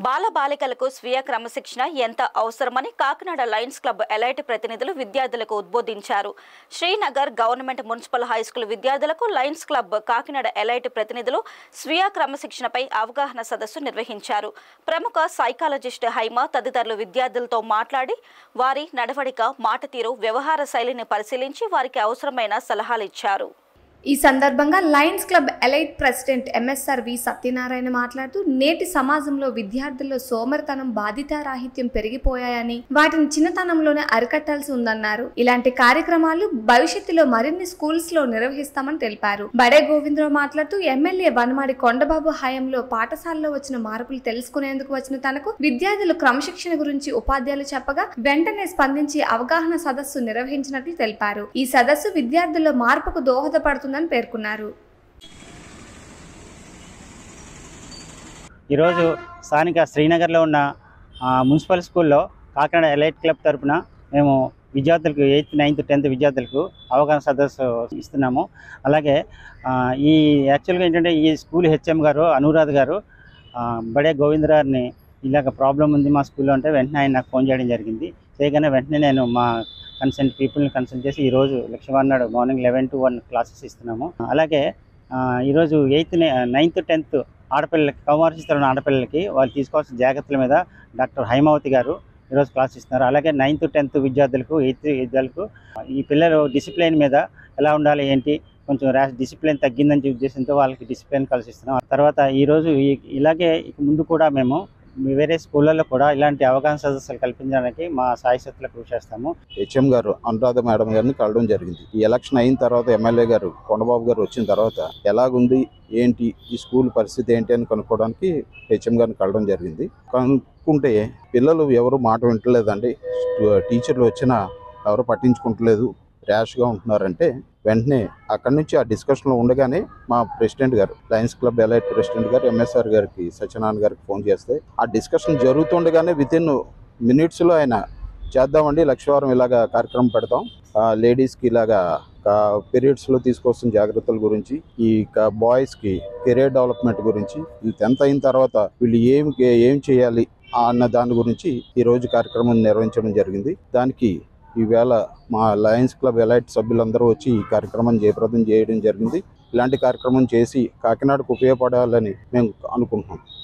బాలబాలికలకు స్వీయ క్రమశిక్షణ ఎంత అవసరమని కాకినాడ లయన్స్ క్లబ్ ఎలైట్ ప్రతినిధులు విద్యార్థులకు ఉద్బోధించారు శ్రీనగర్ గవర్నమెంట్ మున్సిపల్ హైస్కూల్ విద్యార్థులకు లయన్స్ క్లబ్ కాకినాడ ఎలైట్ ప్రతినిధులు స్వీయ క్రమశిక్షణపై అవగాహన సదస్సు నిర్వహించారు ప్రముఖ సైకాలజిస్ట్ హైమ తదితరులు విద్యార్థులతో మాట్లాడి వారి నడవడిక మాట తీరు వ్యవహార శైలిని పరిశీలించి వారికి అవసరమైన సలహాలు ఇచ్చారు ఈ సందర్భంగా lions club elite president MSR V Satyanarayana మాట్లాడుతూ నేటి సమాజంలో విద్యార్థుల్లో సోమరితనం బాధితారాహిత్యం పెరిగిపోయాయని వాటిని చిన్నతనంలోనే అరికట్టాల్సి ఉందన్నారు ఇలాంటి కార్యక్రమాలు భవిష్యత్తులో మరిన్ని స్కూల్స్ లో నిర్వహిస్తామని తెలిపారు బడే గోవిందరావు మాట్లాడుతూ ఎమ్మెల్యే వనమాడి కొండబాబు హయాంలో పాఠశాలలో వచ్చిన మార్పులు తెలుసుకునేందుకు వచ్చిన తనకు విద్యార్థులు క్రమశిక్షణ గురించి ఉపాధ్యాయులు చెప్పగా వెంటనే స్పందించి అవగాహన సదస్సు నిర్వహించినట్లు తెలిపారు ఈ సదస్సు విద్యార్థుల్లో మార్పుకు దోహదపడుతుందని పేర్కొన్నారు ఈరోజు స్థానిక శ్రీనగర్లో ఉన్న ఆ, మున్సిపల్ స్కూల్లో కాకినాడ ఎలైట్ క్లబ్ తరపున మేము విద్యార్థులకు ఎయిత్ నైన్త్ టెన్త్ విద్యార్థులకు అవగాహన సదస్సు ఇస్తున్నాము అలాగే ఆ, ఈ యాక్చువల్గా ఏంటంటే ఈ స్కూల్ హెచ్ఎం గారు అనురాధ్ గారు ఆ, బడే గోవింద్ గారిని ఇలాగ ప్రాబ్లం ఉంది మా స్కూల్లో అంటే వెంటనే ఆయన నాకు ఫోన్ చేయడం జరిగింది చేయగానే వెంటనే నేను మా కన్సల్ట్ పీపుల్ని కన్సల్ట్ చేసి ఈరోజు లక్ష్మణ్ నాడు morning eleven to one classes ఇస్తున్నాము అలాగే ఆ, ఈరోజు ఎయిత్ నైన్త్ టెన్త్ ఆడపిల్లలకి కౌమారచిస్తున్న ఆడపిల్లలకి వాళ్ళు తీసుకోవాల్సిన జాగ్రత్తల మీద డాక్టర్ హైమావతి గారు ఈరోజు క్లాస్ ఇస్తున్నారు అలాగే నైన్త్ టెన్త్ విద్యార్థులకు ఎయిత్ విద్యార్థులకు ఈ పిల్లలు డిసిప్లిన్ మీద ఎలా ఉండాలి ఏంటి కొంచెం ర్యాష్ డిసిప్లిన్ తగ్గిందని చెప్పే ఉద్దేశంతో వాళ్ళకి డిసిప్లిన్ కలిసి ఇస్తున్నాం తర్వాత ఈరోజు ఈ- ఇలాగే ఇక ముందు కూడా మేము వేరే స్కూళ్ళల్లో కూడా ఇలాంటి అవగాహన సదస్సులు కల్పించడానికి మా సాయశక్తులకు కృషి చేస్తాము హెచ్ఎం గారు అనురాధ మేడం గారిని కలవడం జరిగింది ఈ ఎలక్షన్ అయిన తర్వాత ఎమ్మెల్యే గారు కొండబాబు గారు వచ్చిన తర్వాత ఎలాగుంది ఏంటి ఈ స్కూల్ పరిస్థితి ఏంటి అని కనుక్కోవడానికి హెచ్ఎం గారిని కలవడం జరిగింది కనుక్కుంటే పిల్లలు ఎవరు మాట వింటలేదండి టీచర్లు వచ్చినా ఎవరు పట్టించుకుంటలేదు ర్యాష్గా ఉంటున్నారంటే వెంటనే అక్కడి నుంచి ఆ డిస్కషన్లో ఉండగానే మా ప్రెసిడెంట్ గారు లయన్స్ క్లబ్ ఎలైట్ ప్రెసిడెంట్ గారు ఎంఎస్ఆర్ గారికి సత్యనారాయణ గారికి ఫోన్ చేస్తే ఆ డిస్కషన్ జరుగుతుండగానే విత్ ఇన్ మినిట్స్లో ఆయన చేద్దామండి లక్షవారం ఇలాగా కార్యక్రమం పెడతాం లేడీస్కి ఇలాగా పీరియడ్స్లో తీసుకొస్తున్న జాగ్రత్తల గురించి ఈ బాయ్స్కి కెరీర్ డెవలప్మెంట్ గురించి వీళ్ళు టెన్త్ అయిన తర్వాత వీళ్ళు ఏం ఏం చేయాలి అన్న దాని గురించి ఈ రోజు కార్యక్రమం నిర్వహించడం జరిగింది దానికి ఈవేళ మా లయన్స్ క్లబ్ ఎలైట్ సభ్యులందరూ వచ్చి ఈ కార్యక్రమం జయప్రదం చేయడం జరిగింది ఇలాంటి కార్యక్రమం చేసి కాకినాడకు ఉపయోగపడాలని మేము అనుకుంటున్నాం